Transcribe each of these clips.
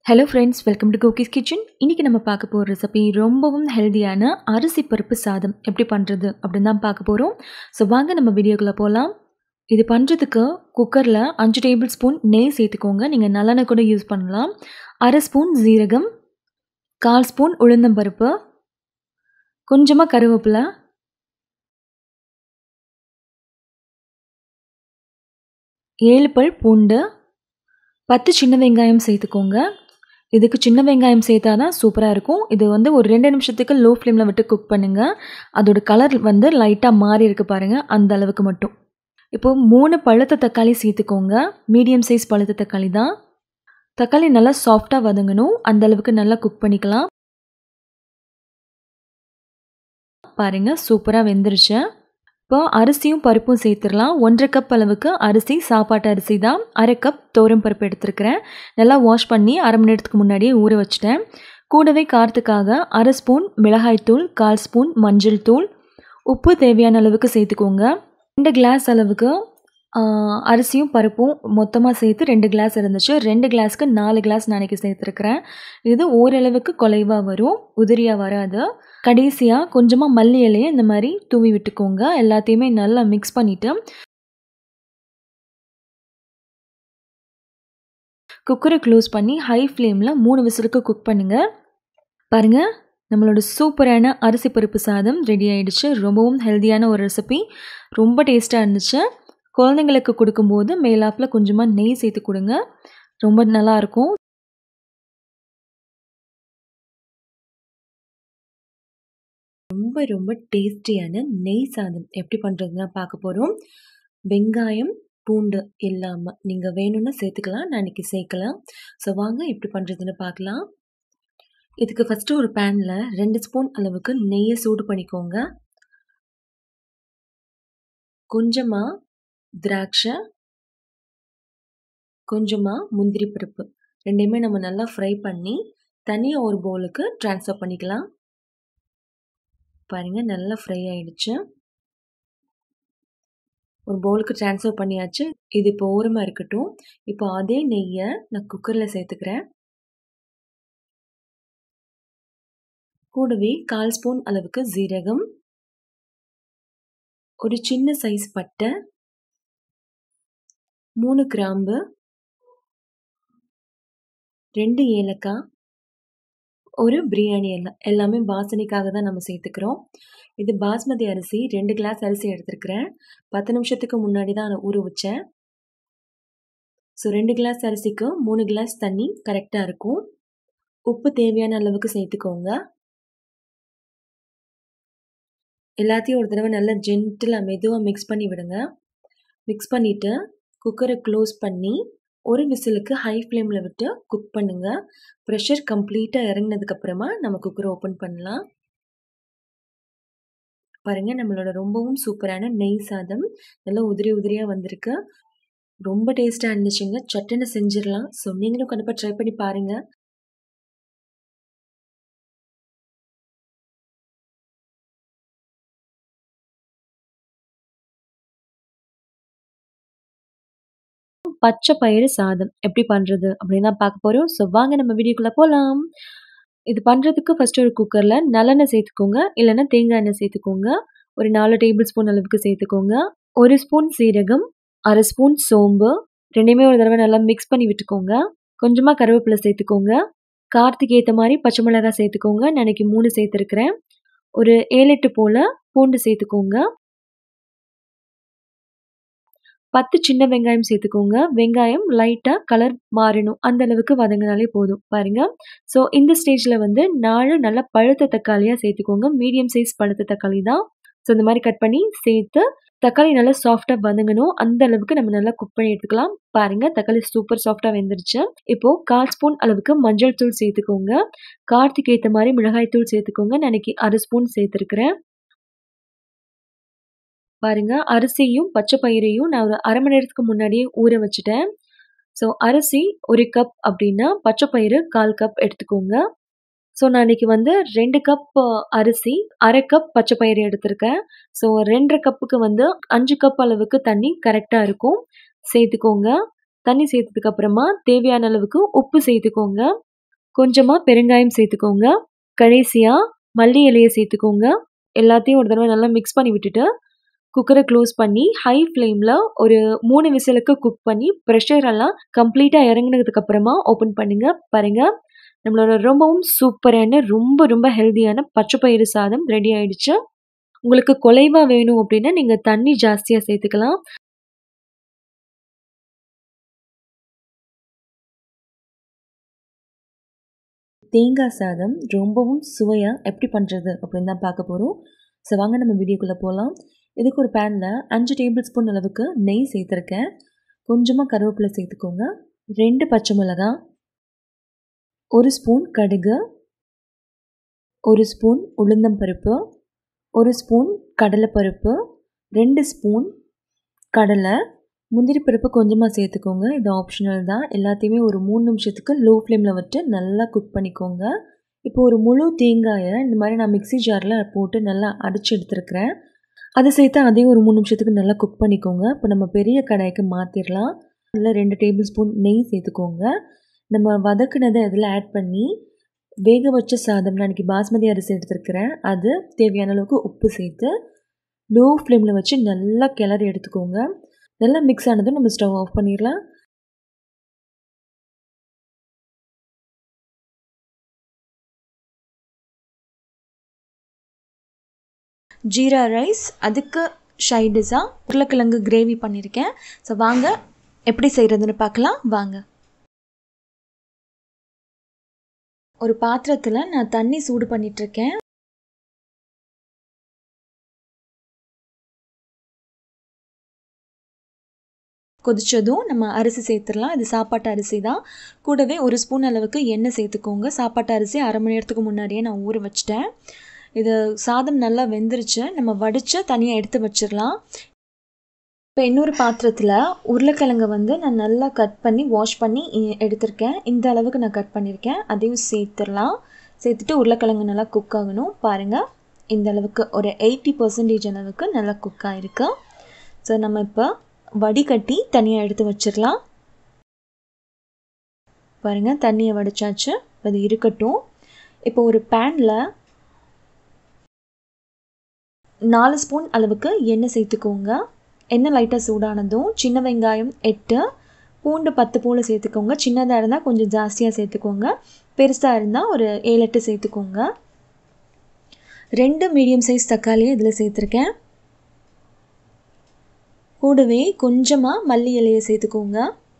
hello friends welcome to Gokis kitchen இன்றைக்கி நம்ம பார்க்க போகிற ரெசிபி ரொம்பவும் ஹெல்தியான அரிசி பருப்பு சாதம் எப்படி பண்ணுறது அப்படின்னு தான் பார்க்க போகிறோம் ஸோ வாங்க நம்ம வீடியோக்குள்ளே போகலாம் இது பண்ணுறதுக்கு குக்கரில் அஞ்சு டேபிள் ஸ்பூன் நெய் சேர்த்துக்கோங்க நீங்கள் நல்லெண்ணெய் கூட யூஸ் பண்ணலாம் அரை ஸ்பூன் ஜீரகம் கால் ஸ்பூன் உளுந்தம்பருப்பு கொஞ்சமாக கருவேப்பிலை ஏழு பல் பூண்டு பத்து சின்ன வெங்காயம் சேர்த்துக்கோங்க இதுக்கு சின்ன வெங்காயம் சேர்த்தா தான் சூப்பராக இருக்கும் இது வந்து ஒரு ரெண்டு நிமிஷத்துக்கு லோ ஃப்ளேமில் விட்டு குக் பண்ணுங்கள் அதோட கலர் வந்து லைட்டாக மாறி இருக்கு பாருங்கள் அந்த அளவுக்கு மட்டும் இப்போது மூணு பழுத்த தக்காளி சேர்த்துக்கோங்க மீடியம் சைஸ் பழுத்த தக்காளி தான் தக்காளி நல்லா சாஃப்டாக வதங்கணும் அந்த அளவுக்கு நல்லா குக் பண்ணிக்கலாம் பாருங்கள் சூப்பராக வெந்துருச்சு இப்போ அரிசியும் பருப்பும் சேர்த்துடலாம் ஒன்றரை கப் அளவுக்கு அரிசி சாப்பாட்டு அரிசி தான் அரை கப் தோரம் பருப்பு எடுத்துருக்கிறேன் நல்லா வாஷ் பண்ணி அரை மணி நேரத்துக்கு முன்னாடியே ஊற வச்சிட்டேன் கூடவே காரத்துக்காக அரை ஸ்பூன் மிளகாய்த்தூள் கால் ஸ்பூன் மஞ்சள் தூள் உப்பு தேவையான அளவுக்கு சேர்த்துக்கோங்க ரெண்டு கிளாஸ் அளவுக்கு அரிசியும் பருப்பும் மொத்தமாக சேர்த்து ரெண்டு கிளாஸ் இருந்துச்சு ரெண்டு கிளாஸ்க்கு நாலு கிளாஸ் நான் இன்றைக்கி சேர்த்துருக்குறேன் இது ஓரளவுக்கு குலைவாக வரும் உதிரியாக வராது கடைசியாக கொஞ்சமாக மல்லி இலையை இந்த மாதிரி தூவி விட்டுக்கோங்க எல்லாத்தையுமே நல்லா மிக்ஸ் பண்ணிவிட்டு குக்கரை க்ளோஸ் பண்ணி ஹை ஃப்ளேமில் மூணு விசிலுக்கு குக் பண்ணுங்கள் பாருங்கள் நம்மளோட சூப்பரான அரிசி பருப்பு சாதம் ரெடி ஆகிடுச்சு ரொம்பவும் ஹெல்த்தியான ஒரு ரெசிபி ரொம்ப டேஸ்ட்டாக இருந்துச்சு குழந்தைங்களுக்கு கொடுக்கும்போது மேலாப்பில் கொஞ்சமாக நெய் சேர்த்து கொடுங்க ரொம்ப நல்லாயிருக்கும் ரொம்ப ரொம்ப டேஸ்டியான நெய் சாதம் எப்படி பண்ணுறதுன்னு பார்க்க போகிறோம் வெங்காயம் பூண்டு இல்லாமல் நீங்கள் வேணும்னு சேர்த்துக்கலாம் நான் இன்றைக்கி சேர்க்கலாம் ஸோ வாங்க எப்படி பண்ணுறதுன்னு பார்க்கலாம் இதுக்கு ஃபஸ்ட்டு ஒரு பேனில் ரெண்டு ஸ்பூன் அளவுக்கு நெய்யை சூடு பண்ணிக்கோங்க கொஞ்சமாக திராட்சை கொஞ்சமாக முந்திரி பருப்பு ரெண்டையுமே நம்ம நல்லா ஃப்ரை பண்ணி தனியாக ஒரு பவுலுக்கு ட்ரான்ஸ்ஃபர் பண்ணிக்கலாம் பாருங்கள் நல்லா ஃப்ரை ஆயிடுச்சு ஒரு பவுலுக்கு ட்ரான்ஸ்ஃபர் பண்ணியாச்சு இது இப்போ ஓரமாக இருக்கட்டும் இப்போ அதே நெய்யை நான் குக்கரில் சேர்த்துக்கிறேன் கூடவே கால் ஸ்பூன் அளவுக்கு ஜீரகம் ஒரு சின்ன சைஸ் பட்டை மூணு கிராம்பு ரெண்டு ஏலக்காய் ஒரு பிரியாணி எல்லாம் எல்லாமே வாசனைக்காக தான் நம்ம சேர்த்துக்கிறோம் இது பாஸ்மதி அரிசி ரெண்டு கிளாஸ் அரிசி எடுத்துருக்கிறேன் பத்து நிமிஷத்துக்கு முன்னாடி தான் ஊற வச்சேன் ஸோ ரெண்டு கிளாஸ் அரிசிக்கு மூணு கிளாஸ் தண்ணி கரெக்டாக இருக்கும் உப்பு தேவையான அளவுக்கு சேர்த்துக்கோங்க எல்லாத்தையும் ஒரு தடவை நல்லா ஜென்டிலாக மெதுவாக மிக்ஸ் பண்ணி விடுங்க மிக்ஸ் பண்ணிவிட்டு குக்கரை க்ளோஸ் பண்ணி ஒரு விசிலுக்கு ஹை ஃப்ளேமில் விட்டு குக் பண்ணுங்கள் ப்ரெஷர் கம்ப்ளீட்டாக இறங்கினதுக்கப்புறமா நம்ம குக்கரை ஓப்பன் பண்ணலாம் பாருங்கள் நம்மளோட ரொம்பவும் சூப்பரான நெய் சாதம் நல்லா உதிரி உதிரியாக வந்திருக்கு ரொம்ப டேஸ்ட்டாக இருந்துச்சுங்க சட்டுன்னு செஞ்சிடலாம் ஸோ நீங்களும் கண்டிப்பாக ட்ரை பண்ணி பாருங்கள் பச்சை பயிறு சாதம் எப்படி பண்ணுறது அப்படின்னு தான் பார்க்க போகிறோம் ஸோ வாங்க நம்ம வீடியோக்குள்ளே போகலாம் இது பண்ணுறதுக்கு ஃபஸ்ட்டு ஒரு குக்கரில் நல்லெண்ணெய் சேர்த்துக்கோங்க இல்லைன்னா தேங்காய் எண்ணெய் சேர்த்துக்கோங்க ஒரு நாலு டேபிள் ஸ்பூன் அளவுக்கு சேர்த்துக்கோங்க ஒரு ஸ்பூன் சீரகம் அரை ஸ்பூன் சோம்பு ரெண்டையுமே ஒரு தடவை நல்லா மிக்ஸ் பண்ணி விட்டுக்கோங்க கொஞ்சமாக கருவேப்பிலை சேர்த்துக்கோங்க காரத்துக்கு ஏற்ற மாதிரி பச்சை மிளகாய் சேர்த்துக்கோங்க நான் இன்றைக்கி மூணு சேர்த்துருக்குறேன் ஒரு ஏழு எட்டு போல் பூண்டு சேர்த்துக்கோங்க பத்து சின்ன வெங்காயம் சேர்த்துக்கோங்க வெங்காயம் லைட்டாக கலர் மாறணும் அந்த அளவுக்கு வதங்கினாலே போதும் பாருங்க ஸோ இந்த ஸ்டேஜில் வந்து நாலு நல்லா பழுத்த தக்காளியாக சேர்த்துக்கோங்க மீடியம் சைஸ் பழுத்த தக்காளி தான் ஸோ இந்த மாதிரி கட் பண்ணி சேர்த்து தக்காளி நல்லா சாஃப்டாக வதங்கணும் அந்த அளவுக்கு நம்ம நல்லா குக் பண்ணி எடுத்துக்கலாம் பாருங்க தக்காளி சூப்பர் சாஃப்டாக வெந்துருச்சு இப்போ கால் ஸ்பூன் அளவுக்கு மஞ்சள் தூள் சேர்த்துக்கோங்க கார்த்திக் ஏற்ற மாதிரி மிளகாய் தூள் சேர்த்துக்கோங்க நான் இன்னைக்கு அரை ஸ்பூன் சேர்த்துருக்குறேன் பாருங்க அரிசியும் பச்சை பயிரையும் நான் ஒரு அரை மணி நேரத்துக்கு முன்னாடியே ஊற வச்சுட்டேன் ஸோ அரிசி ஒரு கப் அப்படின்னா பச்சை பயிறு கால் கப் எடுத்துக்கோங்க ஸோ நான் இன்னைக்கு வந்து ரெண்டு கப் அரிசி அரை கப் பச்சை பயிறு எடுத்திருக்கேன் ஸோ ரெண்டரை கப்புக்கு வந்து அஞ்சு கப் அளவுக்கு தண்ணி கரெக்டாக இருக்கும் சேர்த்துக்கோங்க தண்ணி சேர்த்ததுக்கு அப்புறமா தேவையான அளவுக்கு உப்பு சேர்த்துக்கோங்க கொஞ்சமாக பெருங்காயம் சேர்த்துக்கோங்க கடைசியாக மல்லி இலையை சேர்த்துக்கோங்க எல்லாத்தையும் ஒரு தடவை நல்லா மிக்ஸ் பண்ணி விட்டுட்டு குக்கரை க்ளோஸ் பண்ணி ஹை ஃப்ளேமில் ஒரு மூணு விசிலுக்கு குக் பண்ணி ப்ரெஷர் எல்லாம் கம்ப்ளீட்டாக இறங்கினதுக்கு அப்புறமா ஓப்பன் பண்ணுங்க பாருங்க நம்மளோட ரொம்பவும் சூப்பரான ரொம்ப ரொம்ப ஹெல்தியான பச்சை பயிறு சாதம் ரெடி ஆயிடுச்சு உங்களுக்கு குலைவா வேணும் அப்படின்னா நீங்கள் தண்ணி ஜாஸ்தியாக சேர்த்துக்கலாம் தேங்காய் சாதம் ரொம்பவும் சுவையாக எப்படி பண்ணுறது அப்படின்னு தான் பார்க்க போகிறோம் ஸோ வாங்க நம்ம வீடியோக்குள்ளே போகலாம் இதுக்கு ஒரு பேனில் அஞ்சு டேபிள் ஸ்பூன் அளவுக்கு நெய் சேர்த்துருக்கேன் கொஞ்சமாக கருவேப்பிலை சேர்த்துக்கோங்க ரெண்டு பச்சை மிளகாய் ஒரு ஸ்பூன் கடுகு ஒரு ஸ்பூன் உளுந்தம்பருப்பு ஒரு ஸ்பூன் கடலைப்பருப்பு ரெண்டு ஸ்பூன் கடலை முந்திரி பருப்பு கொஞ்சமாக சேர்த்துக்கோங்க இது ஆப்ஷனல் தான் எல்லாத்தையுமே ஒரு மூணு நிமிஷத்துக்கு லோ ஃப்ளேமில் வச்சு நல்லா குக் பண்ணிக்கோங்க இப்போ ஒரு முழு தேங்காயை இந்த மாதிரி நான் மிக்சி ஜாரில் போட்டு நல்லா அடிச்சு எடுத்துருக்கிறேன் அதை சேர்த்து அதையும் ஒரு மூணு நிமிஷத்துக்கு நல்லா குக் பண்ணிக்கோங்க இப்போ நம்ம பெரிய கடாய்க்கு மாற்றிடலாம் அதில் ரெண்டு டேபிள் ஸ்பூன் நெய் சேர்த்துக்கோங்க நம்ம வதக்குனதை இதில் ஆட் பண்ணி வேக வச்ச சாதம் நான் இன்றைக்கி பாஸ்மதி அரிசி எடுத்துருக்கிறேன் அது தேவையான அளவுக்கு உப்பு சேர்த்து லோ ஃப்ளேமில் வச்சு நல்லா கிளறி எடுத்துக்கோங்க நல்லா மிக்ஸ் ஆனதும் நம்ம ஸ்டவ் ஆஃப் பண்ணிடலாம் ஜீரா ரைஸ் அதுக்கு ஷைடிஸாக உருளைக்கிழங்கு கிரேவி பண்ணியிருக்கேன் ஸோ வாங்க எப்படி செய்கிறதுன்னு பார்க்கலாம் வாங்க ஒரு பாத்திரத்தில் நான் தண்ணி சூடு பண்ணிகிட்ருக்கேன் கொதிச்சதும் நம்ம அரிசி சேர்த்துடலாம் இது சாப்பாட்டு அரிசி தான் கூடவே ஒரு ஸ்பூன் அளவுக்கு எண்ணெய் சேர்த்துக்கோங்க சாப்பாட்டு அரிசி அரை மணி நேரத்துக்கு முன்னாடியே நான் ஊற வச்சிட்டேன் இது சாதம் நல்லா வெந்துருச்சு நம்ம வடித்து தனியாக எடுத்து வச்சிடலாம் இப்போ இன்னொரு பாத்திரத்தில் உருளைக்கிழங்கை வந்து நான் நல்லா கட் பண்ணி வாஷ் பண்ணி எடுத்திருக்கேன் இந்த அளவுக்கு நான் கட் பண்ணியிருக்கேன் அதையும் சேர்த்துடலாம் சேர்த்துட்டு உருளைக்கிழங்கு நல்லா குக் ஆகணும் பாருங்கள் இந்த அளவுக்கு ஒரு எயிட்டி பர்சன்டேஜ் அளவுக்கு நல்லா குக் ஆகிருக்கு ஸோ நம்ம இப்போ வடிகட்டி தனியாக எடுத்து வச்சிடலாம் பாருங்கள் தண்ணியை வடிச்சாச்சு அது இருக்கட்டும் இப்போ ஒரு பேனில் நாலு ஸ்பூன் அளவுக்கு எண்ணெய் சேர்த்துக்கோங்க எண்ணெய் லைட்டாக சூடானதும் சின்ன வெங்காயம் எட்டு பூண்டு பத்து பூண்டு சேர்த்துக்கோங்க சின்னதாக இருந்தால் கொஞ்சம் ஜாஸ்தியாக சேர்த்துக்கோங்க பெருசாக இருந்தால் ஒரு ஏழு எட்டு சேர்த்துக்கோங்க ரெண்டு மீடியம் சைஸ் தக்காளியை இதில் சேர்த்துருக்கேன் கூடவே கொஞ்சமாக மல்லி இலையை சேர்த்துக்கோங்க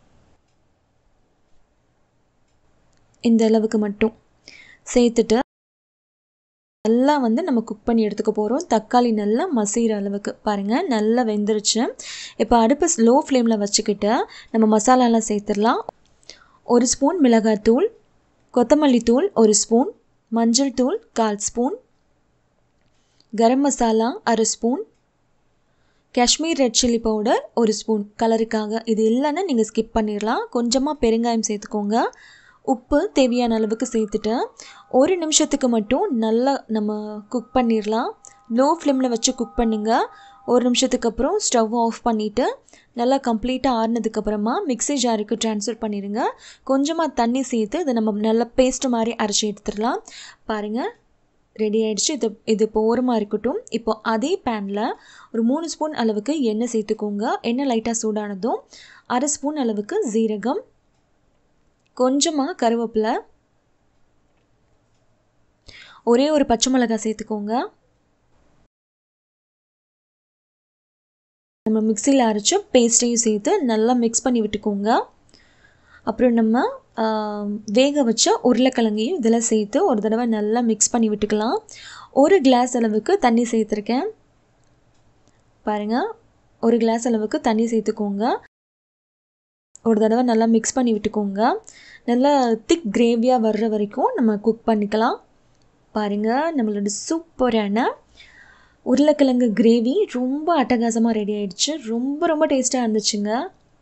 இந்த அளவுக்கு மட்டும் சேர்த்துட்டு நல்லா வந்து நம்ம குக் பண்ணி எடுத்துக்க போகிறோம் தக்காளி நல்லா மசிகிற அளவுக்கு பாருங்கள் நல்லா வெந்துருச்சு இப்போ அடுப்பு லோ ஃப்ளேமில் வச்சுக்கிட்டு நம்ம மசாலாலாம் சேர்த்துடலாம் ஒரு ஸ்பூன் மிளகாத்தூள் கொத்தமல்லி தூள் ஒரு ஸ்பூன் மஞ்சள் தூள் கால் ஸ்பூன் கரம் மசாலா அரை spoon Kashmir red chilli powder ஒரு ஸ்பூன் கலருக்காக இது இல்லைன்னா நீங்கள் ஸ்கிப் பண்ணிடலாம் கொஞ்சமாக பெருங்காயம் சேர்த்துக்கோங்க உப்பு தேவையான அளவுக்கு சேர்த்துட்டு ஒரு நிமிஷத்துக்கு மட்டும் நல்லா நம்ம குக் பண்ணிடலாம் லோ ஃப்ளேமில் வச்சு குக் பண்ணுங்க ஒரு நிமிஷத்துக்கு அப்புறம் ஸ்டவ் ஆஃப் பண்ணிவிட்டு நல்லா கம்ப்ளீட்டாக ஆறுனதுக்கப்புறமா மிக்ஸி ஜாருக்கு ட்ரான்ஸ்ஃபர் பண்ணிடுங்க கொஞ்சமாக தண்ணி சேர்த்து இதை நம்ம நல்லா பேஸ்ட் மாதிரி அரைச்சி எடுத்துடலாம் பாருங்கள் ரெடி ஆகிடுச்சு இது இது இப்போ ஓரமாக இருக்கட்டும் இப்போ அதே பேனில் ஒரு மூணு ஸ்பூன் அளவுக்கு எண்ணெய் சேர்த்துக்கோங்க எண்ணெய் லைட்டாக சூடானதும் அரை ஸ்பூன் அளவுக்கு ஜீரகம் கொஞ்சமாக கருவேப்பிலை ஒரே ஒரு பச்சை மிளகாய் சேர்த்துக்கோங்க நம்ம மிக்சியில் அரைச்ச பேஸ்ட்டையும் சேர்த்து நல்லா மிக்ஸ் பண்ணி விட்டுக்கோங்க அப்புறம் நம்ம வேக வச்ச உருளைக்கிழங்கையும் இதில் சேர்த்து ஒரு தடவை நல்லா மிக்ஸ் பண்ணி விட்டுக்கலாம் ஒரு கிளாஸ் அளவுக்கு தண்ணி சேர்த்துருக்கேன் பாருங்கள் ஒரு கிளாஸ் அளவுக்கு தண்ணி சேர்த்துக்கோங்க ஒரு தடவை நல்லா மிக்ஸ் பண்ணி விட்டுக்கோங்க நல்லா திக் கிரேவியாக வர்ற வரைக்கும் நம்ம குக் பண்ணிக்கலாம் பாருங்கள் நம்மளோட சூப்பரான உருளைக்கிழங்கு கிரேவி ரொம்ப அட்டகாசமாக ரெடி ஆயிடுச்சு ரொம்ப ரொம்ப டேஸ்ட்டாக இருந்துச்சுங்க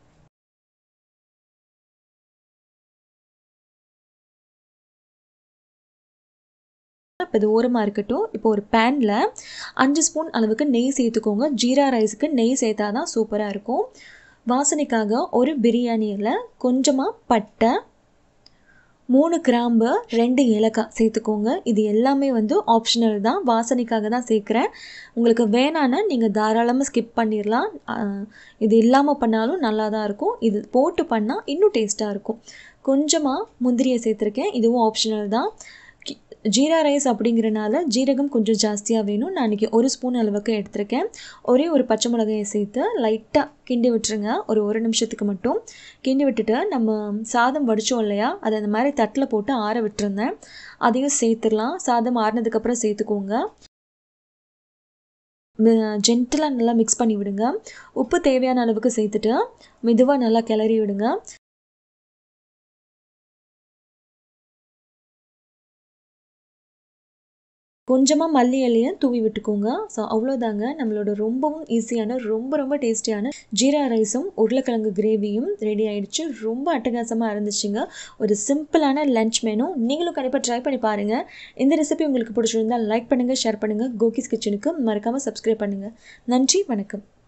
இப்போ இது ஓரமாக இருக்கட்டும் இப்போ ஒரு பேனில் அஞ்சு ஸ்பூன் அளவுக்கு நெய் சேர்த்துக்கோங்க ஜீரா ரைஸுக்கு நெய் சேர்த்தா தான் சூப்பராக இருக்கும் வாசனைக்காக ஒரு பிரியாணியில் கொஞ்சமாக பட்டை மூணு கிராம்பு ரெண்டு ஏலக்காய் சேர்த்துக்கோங்க இது எல்லாமே வந்து ஆப்ஷனல் தான் வாசனைக்காக தான் சேர்க்குறேன் உங்களுக்கு வேணான்னா நீங்கள் தாராளமாக ஸ்கிப் பண்ணிடலாம் அஹ், இது இல்லாமல் பண்ணாலும் நல்லா தான் இருக்கும் இது போட்டு பண்ணால் இன்னும் டேஸ்ட்டாக இருக்கும் கொஞ்சமாக முந்திரியை சேர்த்துருக்கேன் இதுவும் ஆப்ஷனல் தான் கி- ஜீரா ரைஸ் அப்படிங்கிறனால ஜீரகம் கொஞ்சம் ஜாஸ்தியாக வேணும் நான் இன்றைக்கி ஒரு ஸ்பூன் அளவுக்கு எடுத்திருக்கேன் ஒரே ஒரு பச்சை மிளகாயை சேர்த்து லைட்டாக கிண்டி விட்டுருங்க ஒரு ஒரு நிமிஷத்துக்கு மட்டும் கிண்டி விட்டுட்டு நம்ம சாதம் வடித்தோம் இல்லையா அதை அந்த மாதிரி தட்டில் போட்டு ஆற விட்டுருந்தேன் அதையும் சேர்த்துடலாம் சாதம் ஆறினதுக்கப்புறம் சேர்த்துக்கோங்க ஜென்டலாக நல்லா மிக்ஸ் பண்ணி விடுங்க உப்பு தேவையான அளவுக்கு சேர்த்துட்டு மெதுவாக நல்லா கிளறி விடுங்க கொஞ்சமாக மல்லி இலையை தூவி விட்டுக்கோங்க ஸோ அவ்வளோதாங்க நம்மளோட ரொம்பவும் ஈஸியான ரொம்ப ரொம்ப டேஸ்டியான ஜீரா ரைஸும் உருளைக்கிழங்கு கிரேவியும் ரெடி ஆயிடுச்சு ரொம்ப அட்டகாசமாக இருந்துச்சுங்க ஒரு சிம்பிளான லஞ்ச் மெனு நீங்களும் கண்டிப்பாக ட்ரை பண்ணி பாருங்கள் இந்த ரெசிபி உங்களுக்கு பிடிச்சிருந்தா லைக் பண்ணுங்கள் ஷேர் பண்ணுங்கள் கோகிஸ் கிச்சனுக்கு மறக்காமல் சப்ஸ்கிரைப் பண்ணுங்கள் நன்றி வணக்கம்